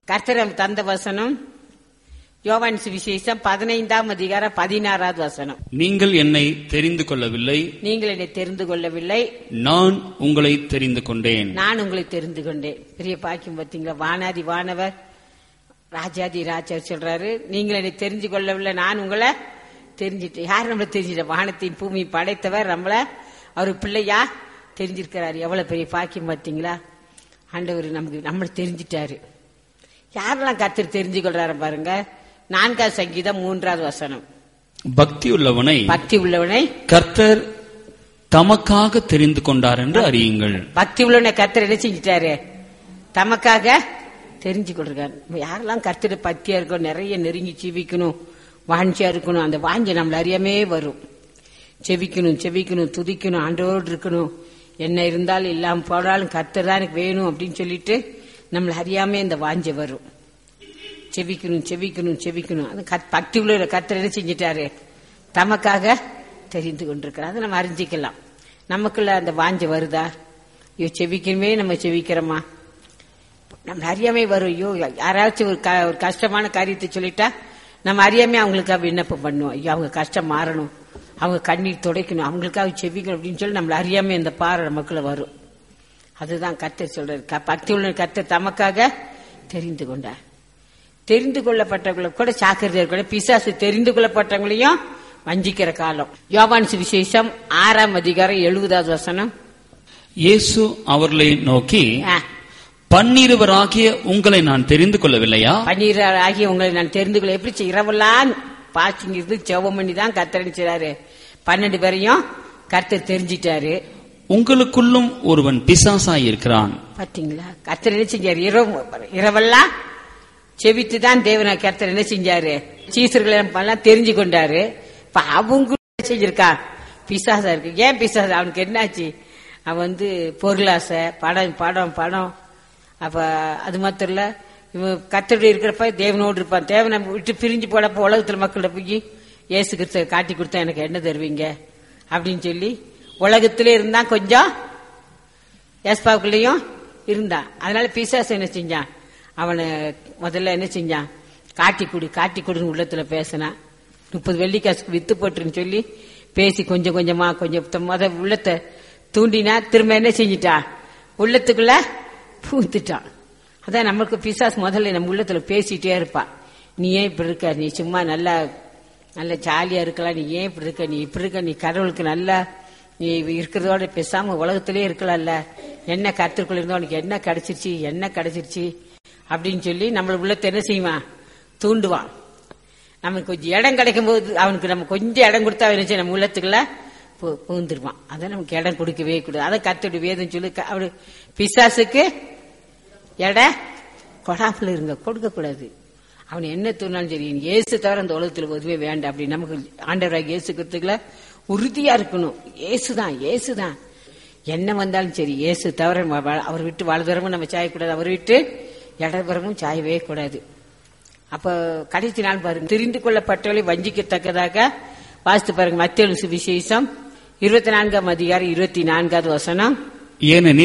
கர்த்தரம் தந்த வசனம் யோவான் சுவிசேஷம் பதினைந்தாம் அதிகாரம் பதினாறாவது வசனம் நீங்கள் என்னை தெரிந்து கொள்ளவில்லை நீங்கள் என்னை தெரிந்து கொள்ளவில்லை நான் உங்களை தெரிந்து கொண்டேன் நான் உங்களை தெரிந்து கொண்டேன் பெரிய பாக்கியம் பார்த்தீங்களா வானாதி வானவர் ராஜாதி ராஜா சொல்றாரு நீங்கள் என்னை தெரிஞ்சு கொள்ளவில்லை நான் உங்களை தெரிஞ்சிட்டேன் யார் நம்மளை தெரிஞ்சிட்ட வானத்தின் பூமி படைத்தவர் நம்மள அவர் பிள்ளையா தெரிஞ்சிருக்கிறாரு எவ்வளவு பெரிய பாக்கியம் பார்த்தீங்களா ஆண்டவர் நமக்கு நம்மளை தெரிஞ்சிட்டாரு யாரெல்லாம் கர்த்தர் தெரிஞ்சு கொள்றாரு பாருங்க நான்காவது சங்கீதம் மூன்றாவது வசனம் பக்தி உள்ளவனை பக்தி உள்ளவனை கர்த்தர் தமக்காக தெரிந்து கொண்டார் என்று அறியுங்கள் பக்தி உள்ளவனை கர்த்தர் என்ன செஞ்சிட்டாரு தமக்காக தெரிஞ்சு கொள்றாரு நம்ம யாரெல்லாம் கர்த்தர் பக்தியா இருக்கணும் நிறைய நெருங்கி ஜீவிக்கணும் வாஞ்சியா இருக்கணும் அந்த வாஞ்சி நம்மள அறியாமே வரும் செவிக்கணும் செவிக்கணும் துதிக்கணும் ஆண்டோடு இருக்கணும் என்ன இருந்தாலும் இல்லாம போனாலும் கர்த்தர் தான் எனக்கு வேணும் அப்படின்னு சொல்லிட்டு நம்மள அறியாமே இந்த வாஞ்சை வரும் செவிக்கணும் செவிக்கணும் செவிக்கணும் அது கத்- பக்தி உள்ள கர்த்தர் என்ன செஞ்சிட்டாரு தமக்காக தெரிந்து கொண்டிருக்கிறார் அதை நம்ம அறிஞ்சிக்கலாம் நமக்குள்ள அந்த வாஞ்சை வருதா ஐயோ செவிக்கணுமே நம்ம செவிக்கிறோமா நம்ம அறியாமை வரும் ஐயோ யாராச்சும் ஒரு க- ஒரு கஷ்டமான காரியத்தை சொல்லிட்டா நம்ம அறியாமே அவங்களுக்காக விண்ணப்பம் பண்ணுவோம் ஐயோ அவங்க கஷ்டம் மாறணும் அவங்க கண்ணீர் துடைக்கணும் அவங்களுக்காக செவிக்கணும் அப்படின்னு சொல்லி நம்மள அறியாம இந்த பாறை நமக்குள்ள வரும் அதுதான் கர்த்தர் சொல்றாரு க- பக்தி உள்ள கர்த்தர் தமக்காக தெரிந்து கொண்டார் தெரிந்து கொள்ளப்பட்டவங்களை கூட சாக்கிரதையா கூட பிசாசு தெரிந்து கொள்ளப்பட்டவங்களையும் வஞ்சிக்கிற காலம் யோவான் சுவிசேஷம் ஆறாம் அதிகாரம் எழுபதாவது வசனம் இயேசு அவர்களை நோக்கி ஆ, பன்னிருவராகிய உங்களை நான் தெரிந்து கொள்ளவில்லையா பன்னீர் ஆகிய உங்களை நான் தெரிந்து கொள்ள எப்படி செய்ய- இரவெல்லாம் பாசிங்க இருந்து ஜெபம் பண்ணி தான் கர்த்தர் செய்றாரு பன்னெண்டு பேரையும் கர்த்தர் தெரிஞ்சிட்டாரு உங்களுக்குள்ளும் ஒருவன் பிசாசாய் இருக்கிறான் பாத்தீங்களா கர்த்தர் என்ன செஞ்சாரு இரவு இரவெல்லாம் செவித்து தான் தேவன கர்த்தர் என்ன செஞ்சாரு சீசர்களை எல்லாம் தெரிஞ்சு கொண்டாரு இப்ப அவங்க என்ன செஞ்சிருக்கா பிசாசா இருக்கு ஏன் பிசாசு அவனுக்கு என்னாச்சு அவன் வந்து பொருளாசை படம் படம் படம் அப்ப அது மாத்திரம் இல்ல இவன் கத்தோடு இருக்கிறப்ப தேவனோடு இருப்பான் தேவனை விட்டு பிரிஞ்சு போனப்ப உலகத்துல மக்கள்கிட்ட போய் இயேசு கிறிஸ்துவ காட்டி கொடுத்தா எனக்கு என்ன தருவீங்க அப்படின்னு சொல்லி உலகத்திலே இருந்தா கொஞ்சம் ஏஸ்பாவுக்குள்ளேயும் இருந்தான் அதனால பிசாசு என்ன செஞ்சான் அவனை முதல்ல என்ன செஞ்சான் காட்டி குடி காட்டி குடின்னு உள்ளத்துல பேசினான் முப்பது வெள்ளிக்காசுக்கு வித்து போட்டுருன்னு சொல்லி பேசி கொஞ்சம் கொஞ்சமா கொஞ்சம் த- முத உள்ளத்தை தூண்டினா திரும்ப என்ன செஞ்சிட்டான் உள்ளத்துக்குள்ள பூத்துட்டான் அதான் நம்மளுக்கு பிசாசு முதல்ல நம்ம உள்ளத்துல பேசிட்டே இருப்பான் நீ ஏன் இப்படி இருக்க நீ சும்மா நல்லா நல்ல ஜாலியா இருக்கலாம் நீ ஏன் இப்படி இருக்க நீ இப்படி இருக்க நீ கடவுளுக்கு நல்லா நீ இருக்கிறதோட பேசாம உலகத்திலே இருக்கலாம்ல என்ன கருத்துக்குள்ள இருந்தோ உனக்கு என்ன கிடைச்சிருச்சு என்ன கிடைச்சிருச்சு அப்படின்னு சொல்லி நம்மள உள்ளத்தை என்ன செய்வான் தூண்டுவான் நமக்கு கொஞ்சம் இடம் கிடைக்கும் போது அவனுக்கு நம்ம கொஞ்சம் இடம் கொடுத்தா அவன் என்ன செய்யும்? நம்ம உள்ளத்துக்குள்ள பூ- பூந்துருவான் அதை நமக்கு இடம் கொடுக்கவே கூடாது அதை கத்தோட வேதம் சொல்லி க- அவரு பிசாசுக்கு எடை கொடாமல் இருங்க கொடுக்க கூடாது அவன் என்ன தூணாலும் சரி இயேசு தவிர அந்த உலகத்துல எதுவுமே வேண்டாம் அப்படி நமக்கு ஆண்டவராக இயேசு கிறிஸ்துக்குள்ள உறுதியா இருக்கணும் இயேசுதான் இயேசுதான் என்ன வந்தாலும் சரி இயேசு தவிர நம்ம வா- அவர் விட்டு வாழ்தரமும் நம்ம சாயக்கூடாது அவர் விட்டு இடதுபுறமும் சாயவே கூடாது அப்ப கடைசி நாள் பாருங்க தெரிந்து கொள்ளப்பட்டவர்களை வஞ்சிக்கத்தக்கதாக வாசித்து பாருங்க மத்திய சுவிசேஷம் இருபத்தி நான்காம் அதிகாரம் இருபத்தி நான்காவது வசனம் ஏனெனில்